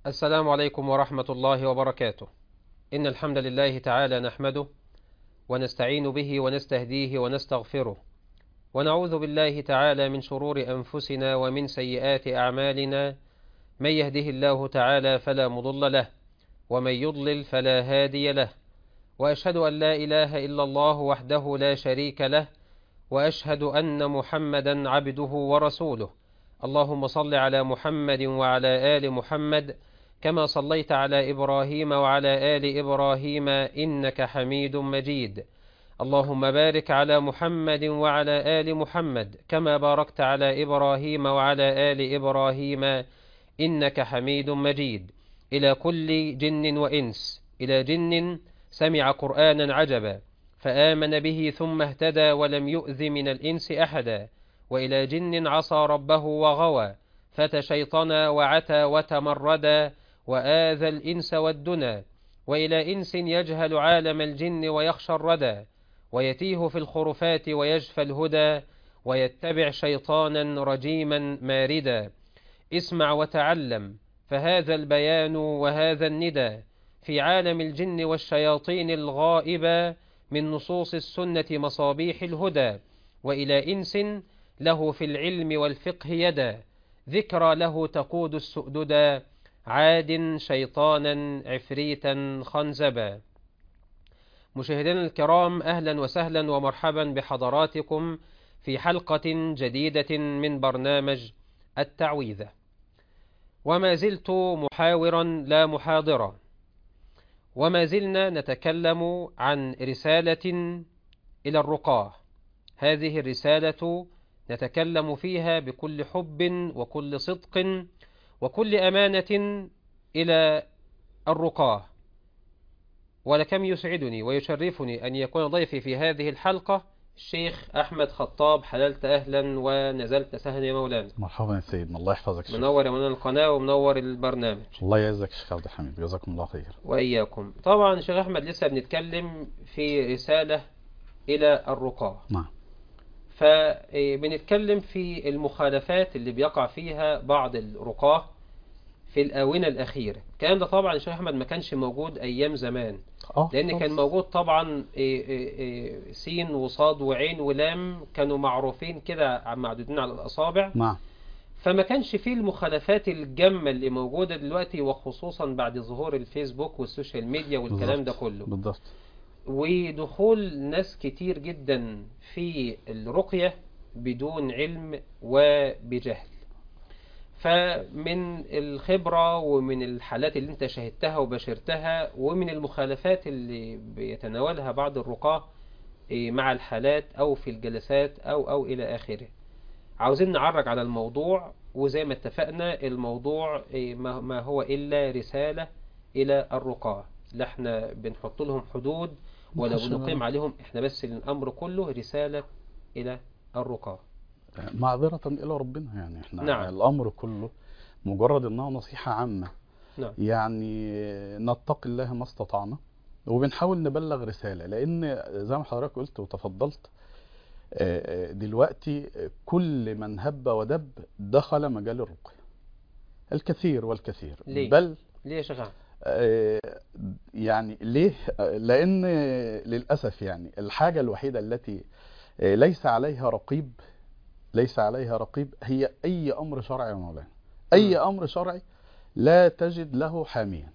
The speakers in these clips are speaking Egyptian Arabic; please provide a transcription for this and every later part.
السلام عليكم ورحمة الله وبركاته إن الحمد لله تعالى نحمده ونستعين به ونستهديه ونستغفره ونعوذ بالله تعالى من شرور أنفسنا ومن سيئات أعمالنا من يهده الله تعالى فلا مضل له ومن يضلل فلا هادي له وأشهد أن لا إله إلا الله وحده لا شريك له وأشهد أن محمدا عبده ورسوله اللهم صل على محمد وعلى آل محمد كما صليت على إبراهيم وعلى آل إبراهيم إنك حميد مجيد اللهم بارك على محمد وعلى آل محمد كما باركت على إبراهيم وعلى آل إبراهيم إنك حميد مجيد إلى كل جن وإنس إلى جن سمع قرآنا عجبا فآمن به ثم اهتدى ولم يؤذ من الإنس أحدا وإلى جن عصى ربه وغوى فتشيطنا وعتى وتمردا وآذى الإنس والدنا وإلى إنس يجهل عالم الجن ويخشى الردى ويتيه في الخرفات ويجفى الهدى ويتبع شيطانا رجيما ماردا اسمع وتعلم فهذا البيان وهذا الندى في عالم الجن والشياطين الغائبة من نصوص السنة مصابيح الهدى وإلى إنس له في العلم والفقه يدا ذكرى له تقود السؤددا عاد شيطانا عفريتا خنزبا مشاهدينا الكرام أهلا وسهلا ومرحبا بحضراتكم في حلقة جديدة من برنامج التعويذة وما زلت محاورا لا محاضرا وما زلنا نتكلم عن رسالة إلى الرقاه هذه الرسالة نتكلم فيها بكل حب وكل صدق وكل أمانة إلى الرقاه ولكم يسعدني ويشرفني أن يكون ضيفي في هذه الحلقة الشيخ أحمد خطاب حللت أهلا ونزلت سهلا يا مولانا مرحبا يا سيدنا الله يحفظك شيخ. منور يا مولانا القناة ومنور البرنامج الله يعزك شيخ عبد الحميد جزاكم الله خير وإياكم طبعا شيخ أحمد لسه بنتكلم في رسالة إلى الرقاه نعم فبنتكلم في المخالفات اللي بيقع فيها بعض الرقاه في الآونة الأخيرة الكلام ده طبعا يا شيخ أحمد ما كانش موجود أيام زمان اه لأن خلاص. كان موجود طبعا إيه إيه إيه سين وصاد وعين ولام كانوا معروفين كده معدودين على الأصابع نعم فما كانش فيه المخالفات الجامة اللي موجودة دلوقتي وخصوصا بعد ظهور الفيسبوك والسوشيال ميديا والكلام ده بالضبط. كله بالضبط ودخول ناس كتير جدا في الرقية بدون علم وبجهل فمن الخبرة ومن الحالات اللي انت شاهدتها وبشرتها ومن المخالفات اللي بيتناولها بعض الرقاة إيه، مع الحالات أو في الجلسات أو أو إلى آخره عاوزين نعرج على الموضوع وزي ما اتفقنا الموضوع إيه، ما ما هو إلا رسالة إلى الرقاة لا احنا بنحط لهم حدود ولا ما شاء الله. بنقيم عليهم احنا بس الأمر كله رسالة إلى الرقاة معذرة إلى ربنا يعني احنا نعم. الأمر كله مجرد إنها نصيحة عامة نعم يعني نتقي الله ما استطعنا وبنحاول نبلغ رسالة لأن زي ما حضرتك قلت وتفضلت آه، آه، دلوقتي كل من هب ودب دخل مجال الرقية الكثير والكثير ليه؟ بل ليه يا شيخ أحمد؟ آه، يعني ليه آه، لان للاسف يعني الحاجه الوحيده التي آه، ليس عليها رقيب ليس عليها رقيب هي اي امر شرعي يا مولانا اي امر شرعي لا تجد له حاميا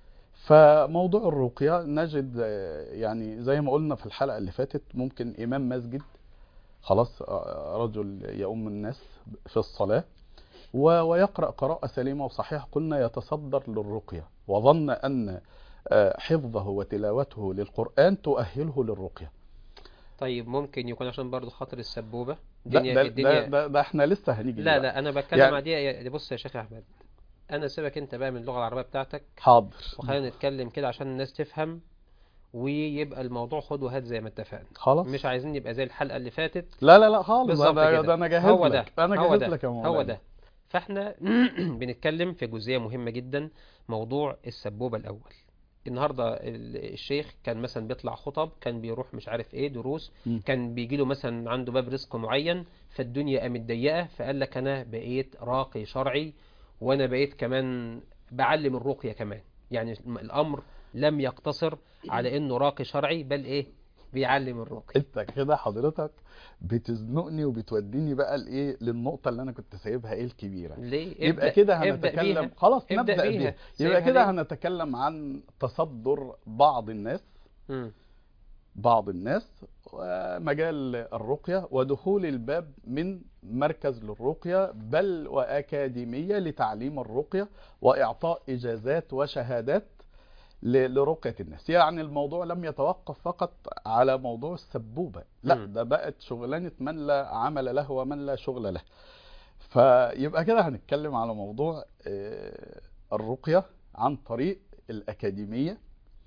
فموضوع الرقيه نجد آه، يعني زي ما قلنا في الحلقه اللي فاتت ممكن امام مسجد خلاص آه، رجل يؤم الناس في الصلاه و- ويقرأ قراءة سليمة وصحيحة قلنا يتصدر للرقية وظن أن آه، حفظه وتلاوته للقرآن تؤهله للرقية طيب ممكن يكون عشان برضو خاطر السبوبة ده, الدنيا ده, الدنيا ده, ده, ده احنا لسه هنيجي لا دلوقتي. لا انا بتكلم يعني- عن دي يا- بص يا شيخ احمد انا سيبك انت بقى من اللغه العربيه بتاعتك حاضر وخلينا نتكلم كده عشان الناس تفهم ويبقى الموضوع خد وهات زي ما اتفقنا خلاص مش عايزين نبقى زي الحلقه اللي فاتت لا لا لا خالص بالظبط ده, كده ده انا جاهز هو ده لك انا هو جاهز ده لك يا مولانا هو ده فاحنا بنتكلم في جزئيه مهمه جدا موضوع السبوبه الاول النهارده ال- الشيخ كان مثلا بيطلع خطب كان بيروح مش عارف ايه دروس مم. كان بيجي له مثلا عنده باب رزق معين فالدنيا قامت ضيقه فقال لك انا بقيت راقي شرعي وانا بقيت كمان بعلم الرقية كمان يعني الم- الأمر لم يقتصر على إنه راقي شرعي بل إيه بيعلم الرقية انت كده حضرتك بتزنقني وبتوديني بقى لايه للنقطه اللي انا كنت سايبها ايه الكبيره ليه يبقى ابدأ- كده ابدأ هنتكلم بيها. خلاص ابدأ نبدا بيها. بيها يبقى سايبها كده ليه؟ هنتكلم عن تصدر بعض الناس مم. بعض الناس ومجال الرقية ودخول الباب من مركز للرقية بل وأكاديمية لتعليم الرقية وإعطاء إجازات وشهادات ل- لرقية الناس يعني الموضوع لم يتوقف فقط على موضوع السبوبة لا مم. ده بقت شغلانة من لا عمل له ومن لا شغل له فيبقى كده هنتكلم على موضوع آه، الرقية عن طريق الأكاديمية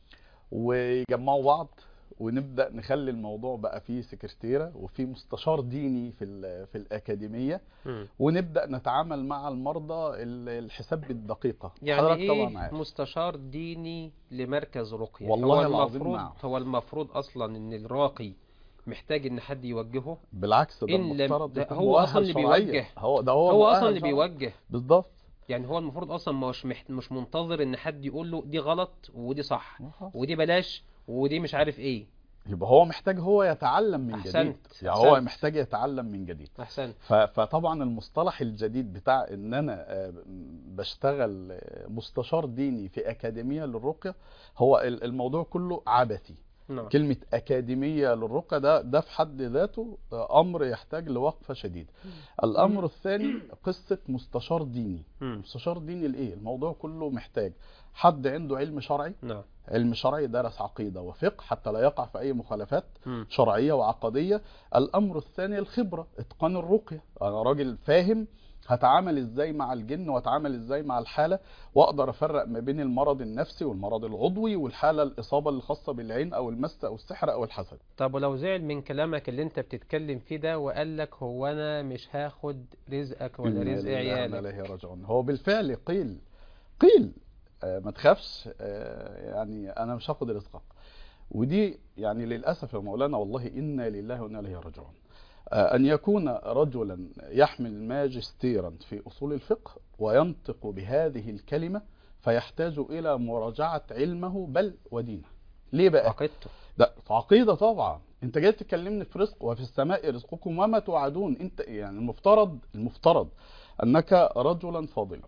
ويجمعوا بعض ونبدأ نخلي الموضوع بقى فيه سكرتيرة وفيه مستشار ديني في ال- في الأكاديمية مم. ونبدأ نتعامل مع المرضى ال- الحساب بالدقيقة يعني حضرتك ايه طبعا عارف مستشار ديني لمركز رقية والله هو العظيم المفروض نعم. هو المفروض اصلا ان الراقي محتاج ان حد يوجهه بالعكس ده إن لم- المفترض ده يكون هو مؤهل أصلاً اللي شرعيا. بيوجه. هو ده هو, هو مؤهل اصلا اللي شرعيا. بيوجه بالظبط يعني هو المفروض اصلا مش محت... مش منتظر ان حد يقول له دي غلط ودي صح خلاص. ودي بلاش ودي مش عارف ايه يبقى هو محتاج هو يتعلم من أحسنت، جديد يعني هو أحسنت. محتاج يتعلم من جديد احسن ف- فطبعا المصطلح الجديد بتاع ان انا آه، بشتغل آه، مستشار ديني في اكاديميه للرقيه هو ال- الموضوع كله عبثي نعم كلمه اكاديميه للرقيه ده ده في حد ذاته آه، امر يحتاج لوقفه شديده الامر الثاني قصه مستشار ديني مم. مستشار ديني لايه الموضوع كله محتاج حد عنده علم شرعي نعم علم شرعي درس عقيده وفقه حتى لا يقع في اي مخالفات مم. شرعيه وعقديه الامر الثاني الخبره اتقان الرقيه انا راجل فاهم هتعامل ازاي مع الجن واتعامل ازاي مع الحاله واقدر افرق ما بين المرض النفسي والمرض العضوي والحاله الاصابه الخاصه بالعين او المس او السحر او الحسد طب ولو زعل من كلامك اللي انت بتتكلم فيه ده وقال لك هو انا مش هاخد رزقك ولا إنا رزق لله وإنا عيالك إليه راجعون هو بالفعل قيل قيل آه، ما تخافش آه، يعني انا مش هاخد رزقك ودي يعني للاسف يا مولانا والله انا لله وانا اليه راجعون آه، ان يكون رجلا يحمل ماجستيرا في اصول الفقه وينطق بهذه الكلمه فيحتاج الى مراجعه علمه بل ودينه ليه بقى عقيدته ده في عقيدة طبعا انت جاي تكلمني في رزق وفي السماء رزقكم وما توعدون انت يعني المفترض المفترض انك رجلا فاضلا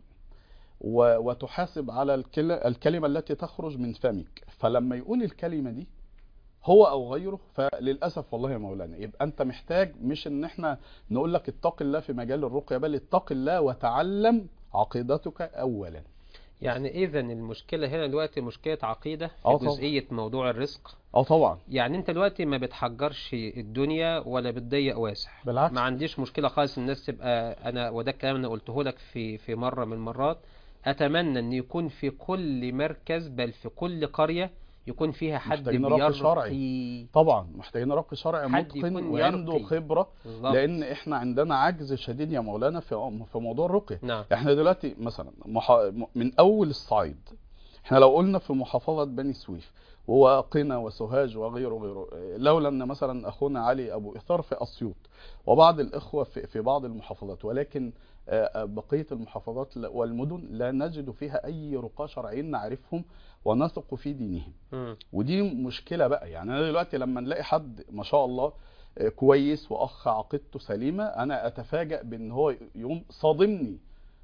و- وتحاسب على الكل- الكلمة التي تخرج من فمك فلما يقول الكلمة دي هو او غيره فللاسف والله يا مولانا يبقى انت محتاج مش ان احنا نقول لك اتق الله في مجال الرقية بل اتق الله وتعلم عقيدتك اولا يعني اذا المشكله هنا دلوقتي مشكله عقيده في آه طبعا. جزئيه موضوع الرزق اه طبعا يعني انت دلوقتي ما بتحجرش الدنيا ولا بتضيق واسع بالعكس ما عنديش مشكله خالص الناس تبقى انا وده الكلام انا قلته لك في في مره من المرات اتمنى ان يكون في كل مركز بل في كل قريه يكون فيها حد محتاجين رقي شرعي. بيرقي طبعا محتاجين رقي شرعي حد متقن يكون وعنده يرقي. خبرة بالظبط. لان احنا عندنا عجز شديد يا مولانا في في موضوع الرقيه نعم احنا دلوقتي مثلا مح... من اول الصعيد احنا لو قلنا في محافظه بني سويف وقنا وسوهاج وغيره وغيره لولا ان مثلا اخونا علي ابو اثار في اسيوط وبعض الاخوه في, في بعض المحافظات ولكن آه، آه، بقيه المحافظات لا- والمدن لا نجد فيها اي رقاة شرعيين نعرفهم ونثق في دينهم مم. ودي مشكله بقى يعني انا دلوقتي لما نلاقي حد ما شاء الله آه، كويس واخ عقيدته سليمه انا اتفاجأ بان هو يقوم صادمني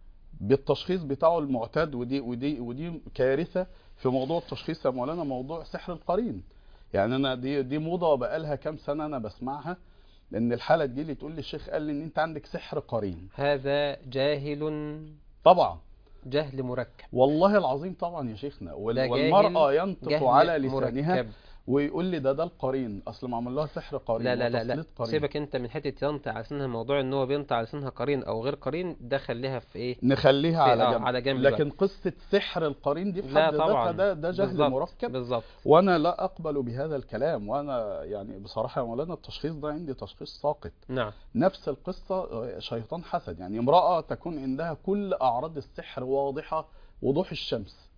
بالتشخيص بتاعه المعتاد ودي ودي ودي كارثه في موضوع التشخيص يا مولانا موضوع سحر القرين يعني انا دي دي موضه بقالها كام سنه انا بسمعها لان الحاله تجيلي تقول لي الشيخ قال لي ان انت عندك سحر قرين هذا جاهل طبعا جهل مركب والله العظيم طبعا يا شيخنا وال- ده جاهل- والمراه ينطق جهل على لسانها مركب ويقول لي ده ده القرين اصل معمول لها سحر قرين لا لا لا لا وتسليط قرين سيبك انت من حته ينطع على سنها موضوع ان هو بينطع على سنها قرين او غير قرين ده خليها في ايه نخليها في- على آه، جنب على جنب لكن قصه سحر القرين دي في لا حد ذاتها طبعا ده ده جهل بالظبط، مركب بالظبط وانا لا اقبل بهذا الكلام وانا يعني بصراحه يا مولانا التشخيص ده عندي تشخيص ساقط نعم نفس القصه آه، شيطان حسد يعني امراه تكون عندها كل اعراض السحر واضحه وضوح الشمس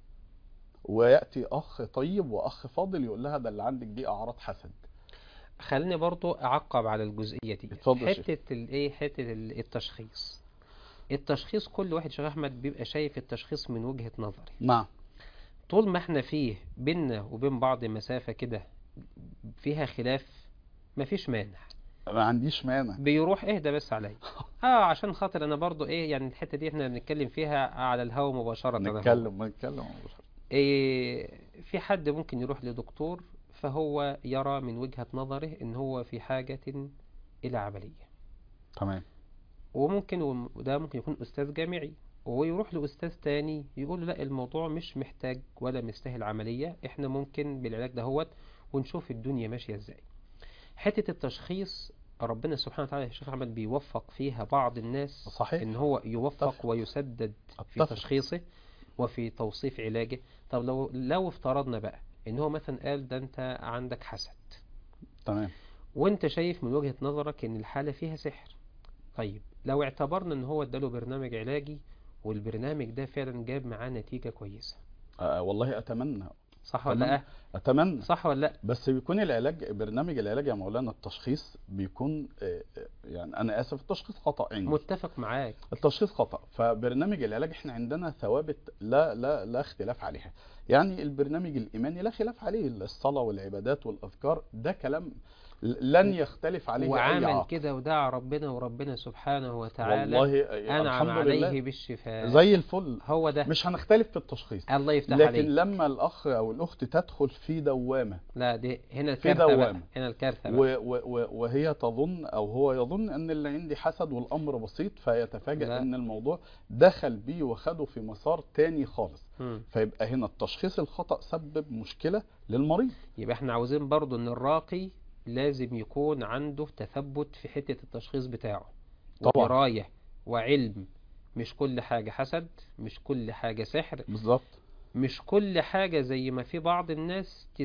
وياتي اخ طيب واخ فاضل يقول لها ده اللي عندك دي اعراض حسد خليني برضو اعقب على الجزئيه دي اتفضل يا شيخ. حته الايه حته ال- التشخيص التشخيص كل واحد شيخ احمد بيبقى شايف التشخيص من وجهة نظري نعم طول ما احنا فيه بيننا وبين بعض مسافة كده فيها خلاف مفيش مانع ما عنديش مانع بيروح اهدى بس عليا اه عشان خاطر انا برضو ايه يعني الحتة دي احنا بنتكلم فيها على الهوا مباشرة أهو. نتكلم نتكلم إيه في حد ممكن يروح لدكتور فهو يرى من وجهة نظره ان هو في حاجة الى عملية تمام وممكن وده ممكن يكون استاذ جامعي ويروح لأستاذ تاني يقول له لا الموضوع مش محتاج ولا مستاهل عملية احنا ممكن بالعلاج دهوت ونشوف الدنيا ماشية ازاي حتة التشخيص ربنا سبحانه وتعالى يا شيخ أحمد بيوفق فيها بعض الناس صحيح. ان هو يوفق أتفق. ويسدد في أتفق. تشخيصه وفي توصيف علاجه طب لو لو افترضنا بقى ان هو مثلا قال ده انت عندك حسد تمام وانت شايف من وجهة نظرك ان الحالة فيها سحر طيب لو اعتبرنا ان هو اداله برنامج علاجي والبرنامج ده فعلا جاب معاه نتيجة كويسة آه والله اتمنى صح ولا تمام. لا اتمنى صح ولا لا بس بيكون العلاج برنامج العلاج يا مولانا التشخيص بيكون آه، آه، يعني انا اسف التشخيص خطا عندي متفق معاك التشخيص خطا فبرنامج العلاج احنا عندنا ثوابت لا لا لا اختلاف عليها يعني البرنامج الايماني لا خلاف عليه الصلاه والعبادات والاذكار ده كلام لن يختلف عليه اي وعمل عاقل كده ودعا ربنا وربنا سبحانه وتعالى والله آه، أنعم الحمد عليه لله بالشفاء زي الفل هو ده مش هنختلف في التشخيص الله يفتح لكن عليك لما الاخ او الاخت تدخل في دوامه لا دي هنا في الكارثة بقى دوامة. هنا الكارثة و بقى و و وهي تظن او هو يظن ان اللي عندي حسد والامر بسيط فيتفاجأ لا. ان الموضوع دخل بيه وخده في مسار تاني خالص مم. فيبقى هنا التشخيص الخطأ سبب مشكلة للمريض يبقى احنا عاوزين برضو ان الراقي لازم يكون عنده تثبت في حتة التشخيص بتاعه طبعا. ودراية وعلم مش كل حاجة حسد مش كل حاجة سحر بالظبط مش كل حاجة زي ما في بعض الناس 90%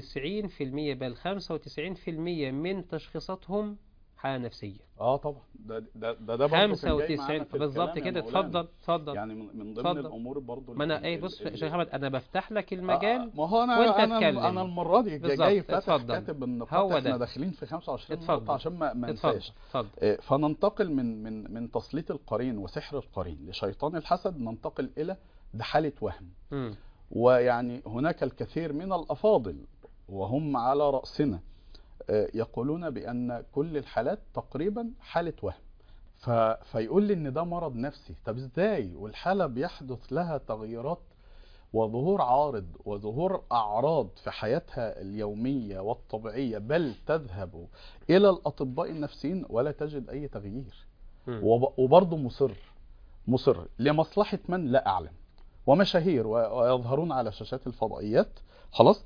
بل 95% من تشخيصاتهم حالة نفسية اه طبعا ده ده ده, ده برضه كان جاي 95 معانا في بالظبط الكلام يا كده مولانا. اتفضل اتفضل يعني من من ضمن اتفضل. الامور برضه ما انا ال- ايه ال- بص ال- شيخ احمد انا بفتح لك آه، المجال ما هو انا وانت انا اتكلم. انا المره دي بالظبط، جاي فاتح اتفضل. كاتب النقاط هو ده. احنا داخلين في 25 اتفضل. نقطه عشان ما ما اتفضل انساش اتفضل آه، فننتقل من من من تسليط القرين وسحر القرين لشيطان الحسد ننتقل الى ده حاله وهم مم. ويعني هناك الكثير من الافاضل وهم على راسنا آه، يقولون بان كل الحالات تقريبا حاله وهم ف... فيقول لي ان ده مرض نفسي طب ازاي والحاله بيحدث لها تغيرات وظهور عارض وظهور اعراض في حياتها اليوميه والطبيعيه بل تذهب الى الاطباء النفسيين ولا تجد اي تغيير مم. وب- وبرضه مصر مصر لمصلحة من لا أعلم ومشاهير و- ويظهرون على شاشات الفضائيات خلاص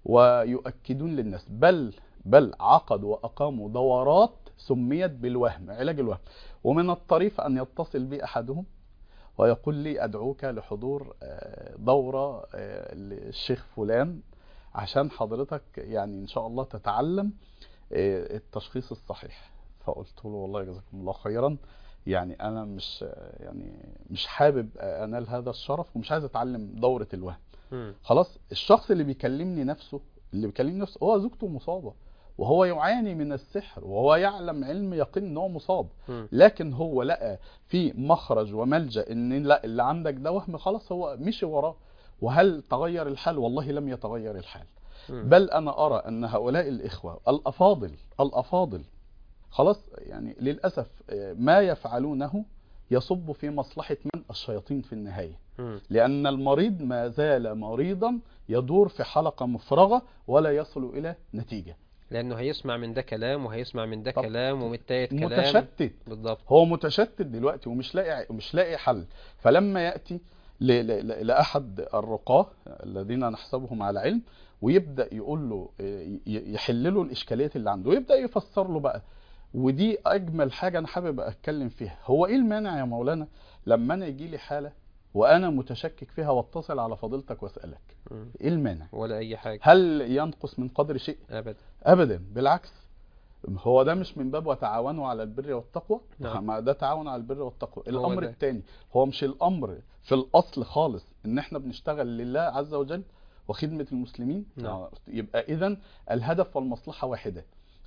ويؤكدون للناس بل بل عقدوا وأقاموا دورات سميت بالوهم علاج الوهم ومن الطريف أن يتصل بي أحدهم ويقول لي أدعوك لحضور آه، دورة آه، للشيخ فلان عشان حضرتك يعني إن شاء الله تتعلم آه، التشخيص الصحيح فقلت له والله جزاكم الله خيرا يعني انا مش يعني مش حابب انال هذا الشرف ومش عايز اتعلم دورة الوهم مم. خلاص الشخص اللي بيكلمني نفسه اللي بيكلمني نفسه هو زوجته مصابة وهو يعاني من السحر وهو يعلم علم يقين ان هو مصاب مم. لكن هو لقى في مخرج وملجأ ان لا اللي عندك ده وهم خلاص هو مشي وراه وهل تغير الحال والله لم يتغير الحال مم. بل انا ارى ان هؤلاء الاخوه الافاضل الافاضل خلاص يعني للاسف آه، ما يفعلونه يصب في مصلحه من الشياطين في النهايه مم. لان المريض ما زال مريضا يدور في حلقه مفرغه ولا يصل الى نتيجه لانه هيسمع من ده كلام وهيسمع من ده طب كلام ومتايت كلام متشتت بالضبط هو متشتت دلوقتي ومش لاقي مش لاقي حل فلما ياتي ل- ل- ل- لاحد الرقاه الذين نحسبهم على علم ويبدا يقول له ي- ي- يحل له الاشكاليات اللي عنده ويبدا يفسر له بقى ودي اجمل حاجه انا حابب اتكلم فيها هو ايه المانع يا مولانا لما انا يجي لي حاله وانا متشكك فيها واتصل على فضيلتك واسالك مم. ايه المانع ولا اي حاجة هل ينقص من قدر شيء ابدا ابدا بالعكس هو ده مش من باب وتعاونوا على البر والتقوى نعم. ما ده تعاون على البر والتقوى هو الامر ده. الثاني هو مش الامر في الاصل خالص ان احنا بنشتغل لله عز وجل وخدمة المسلمين نعم. يبقى اذا الهدف والمصلحة واحدة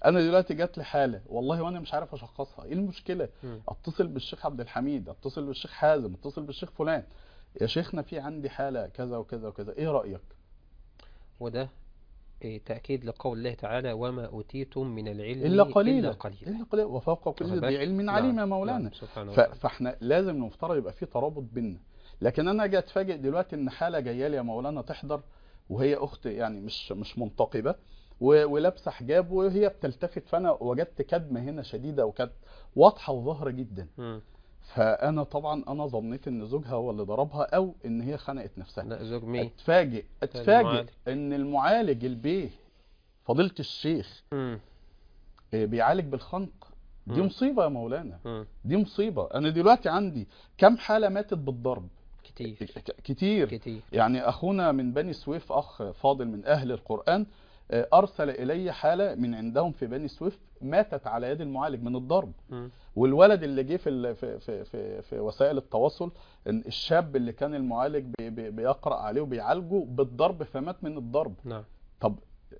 انا دلوقتي جات لي حاله والله وانا مش عارف اشخصها ايه المشكله مم. اتصل بالشيخ عبد الحميد اتصل بالشيخ حازم اتصل بالشيخ فلان يا شيخنا في عندي حاله كذا وكذا وكذا ايه رايك وده إيه، تأكيد لقول الله تعالى وما أوتيتم من العلم الا قليلا إلا قليلا الا قليلا وفوق كل واخد ذي بالك؟ علم نعم، عليم يا مولانا نعم، سبحانه ف- وتعالى فاحنا لازم المفترض يبقى في ترابط بيننا لكن انا اجي اتفاجئ دلوقتي ان حاله جايه لي يا مولانا تحضر وهي اخت يعني مش مش منتقبه و- ولابسه حجاب وهي بتلتفت فانا وجدت كدمه هنا شديده وكانت واضحه وظاهره جدا مم. فانا طبعا انا ظنيت ان زوجها هو اللي ضربها او ان هي خنقت نفسها لا زوج مين اتفاجئ اتفاجئ المعالج. ان المعالج البيه فضيله الشيخ مم. آه، بيعالج بالخنق دي مم. مصيبه يا مولانا مم. دي مصيبه انا دلوقتي عندي كم حاله ماتت بالضرب كتير ك- كتير كتير يعني اخونا من بني سويف اخ فاضل من اهل القران آه، ارسل الي حاله من عندهم في بني سويف ماتت على يد المعالج من الضرب مم. والولد اللي جه في ال- في في في, في وسائل التواصل إن الشاب اللي كان المعالج بي بي بيقرا عليه وبيعالجه بالضرب فمات من الضرب نعم طب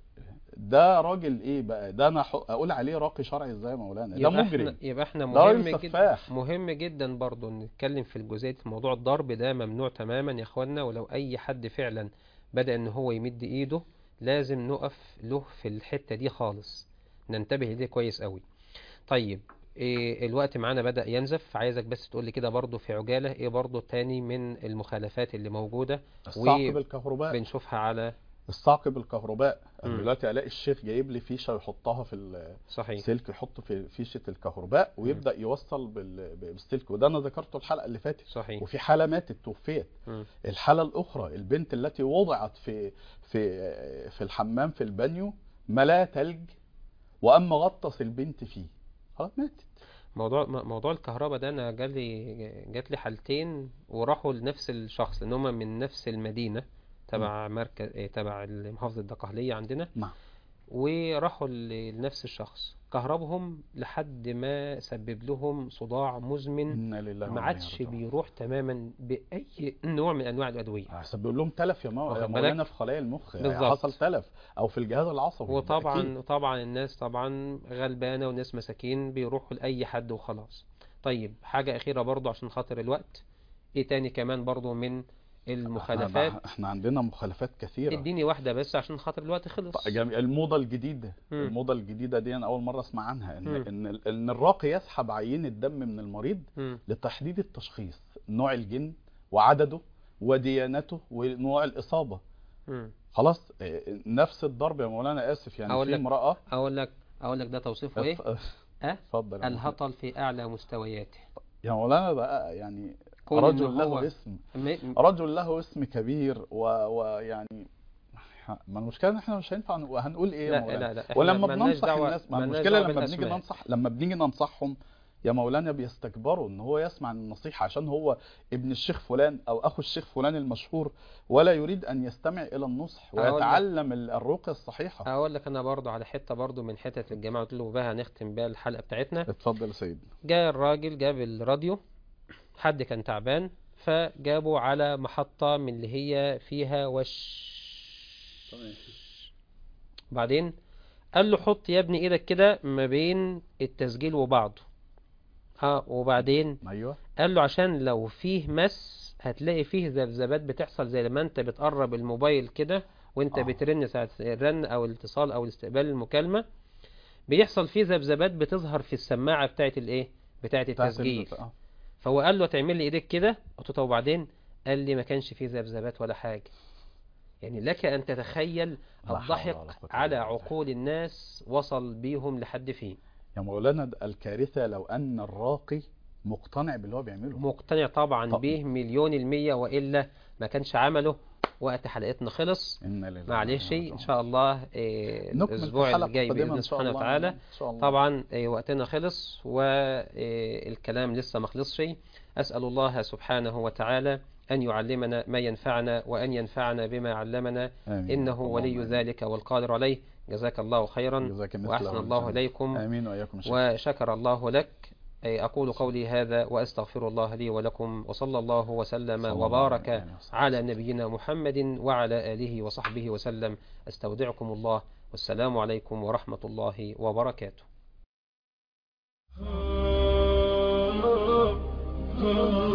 ده راجل ايه بقى ده انا ح- اقول عليه راقي شرعي ازاي يا مولانا ده يبقى مجرم احنا يبقى احنا ده مهم راجل جدا سفاح مهم جدا برضو نتكلم في الجزئية موضوع الضرب ده ممنوع تماما يا اخوانا ولو اي حد فعلا بدأ ان هو يمد ايده لازم نقف له في الحتة دي خالص ننتبه ليه كويس قوي طيب إيه الوقت معانا بدأ ينزف عايزك بس تقول لي كده برضو في عجالة ايه برضو تاني من المخالفات اللي موجودة الصعق بالكهرباء بنشوفها على الصعق بالكهرباء انا مم. دلوقتي الاقي الشيخ جايب لي فيشه يحطها في صحيح السلك يحط في فيشه الكهرباء ويبدا يوصل بال- بالسلك وده انا ذكرته الحلقه اللي فاتت صحيح وفي حاله ماتت توفيت مم. الحاله الاخرى البنت التي وضعت في في في الحمام في البانيو ملا تلج واما غطس البنت فيه خلاص ماتت موضوع م- موضوع الكهرباء ده انا جالي جات لي حالتين وراحوا لنفس الشخص لان هم من نفس المدينه تبع مركز إيه، تبع محافظه الدقهليه عندنا نعم وراحوا ل- لنفس الشخص كهربهم لحد ما سبب لهم صداع مزمن انا لله ما وإنا عادش إليه راجعون. بيروح تماما باي نوع من انواع الادويه هسبب لهم تلف يا مو- واخد يا بالك؟ مولانا في خلايا المخ يعني بالظبط. حصل تلف او في الجهاز العصبي ده أكيد. وطبعا طبعا الناس طبعا غلبانة وناس مساكين بيروحوا لأي حد وخلاص طيب حاجة أخيرة برضو عشان خاطر الوقت ايه تاني كمان برضو من المخالفات احنا, احنا عندنا مخالفات كثيره اديني واحدة بس عشان خاطر الوقت خلص جميل. الموضه الجديده مم. الموضه الجديده دي انا اول مره اسمع عنها ان مم. ان ال- ان الراقي يسحب عينه دم من المريض مم. لتحديد التشخيص نوع الجن وعدده وديانته ونوع الاصابه مم. خلاص إيه، نفس الضرب يا مولانا اسف يعني أقول في لك امراه أقول لك أقول لك ده توصيفه ايه؟ اتف- أه؟ اتفضل يا مولانا. الهطل في أعلى مستوياته يا مولانا بقى يعني كون إن رجل هو له اسم م- رجل له اسم كبير و- ويعني ما المشكله ان احنا مش هينفع نقول- هنقول ايه يا لا مولانا لا لا إحنا ولما ملناش بننصح دعوة الناس ما ملناش المشكله دعوة لما بنيجي بالأسماء. ننصح لما بنيجي ننصحهم يا مولانا بيستكبروا ان هو يسمع النصيحه عشان هو ابن الشيخ فلان او اخو الشيخ فلان المشهور ولا يريد ان يستمع الى النصح أقول لك- ويتعلم ال- الرقيه الصحيحه أقول لك أنا برضو على حتة برضو من حتة الجماعة قلت له بها هنختم بيها الحلقة بتاعتنا اتفضل يا سيدي جاء الراجل جاب الراديو حد كان تعبان فجابوا على محطة من اللي هي فيها وش بعدين قال له حط يا ابني ايدك كده ما بين التسجيل وبعضه ها وبعدين ايوه قال له عشان لو فيه مس هتلاقي فيه ذبذبات بتحصل زي لما انت بتقرب الموبايل كده وانت آه. بترن ساعة الرن او الاتصال او الاستقبال المكالمة بيحصل فيه ذبذبات بتظهر في السماعة بتاعت الايه بتاعت بتاعت التسجيل ال- آه. فهو قال له تعمل لي ايديك كده قلت له طب وبعدين قال لي ما كانش فيه ذبذبات ولا حاجة يعني لك ان تتخيل لا حول ولا الضحك قوة إلا على بالله. عقول الناس وصل بيهم لحد فين يا مولانا ده الكارثه لو ان الراقي مقتنع باللي هو بيعمله مقتنع طبعا طب- به مليون المية وإلا ما كانش عمله وقت حلقتنا خلص إن لله معلش وإنا إن راجعون. شاء الله إيه، نكمل في الأسبوع الحلقة الجاي القادمة بإذن إن شاء سبحانه الله. وتعالى إن شاء الله. طبعا إيه، وقتنا خلص والكلام لسه ما خلصش أسأل الله سبحانه وتعالى أن يعلمنا ما ينفعنا وأن ينفعنا بما علمنا آمين. إنه اللهم ولي آمين. ذلك والقادر عليه جزاك الله خيرا جزاك مثله وأحسن الله الجنة. إليكم آمين وإياكم يا شيخ. وشكر الله لك أي أقول قولي هذا وأستغفر الله لي ولكم وصلى الله وسلم صلى الله وبارك عليه وسلم. على نبينا محمد وعلى آله وصحبه وسلم أستودعكم الله والسلام عليكم ورحمة الله وبركاته Oh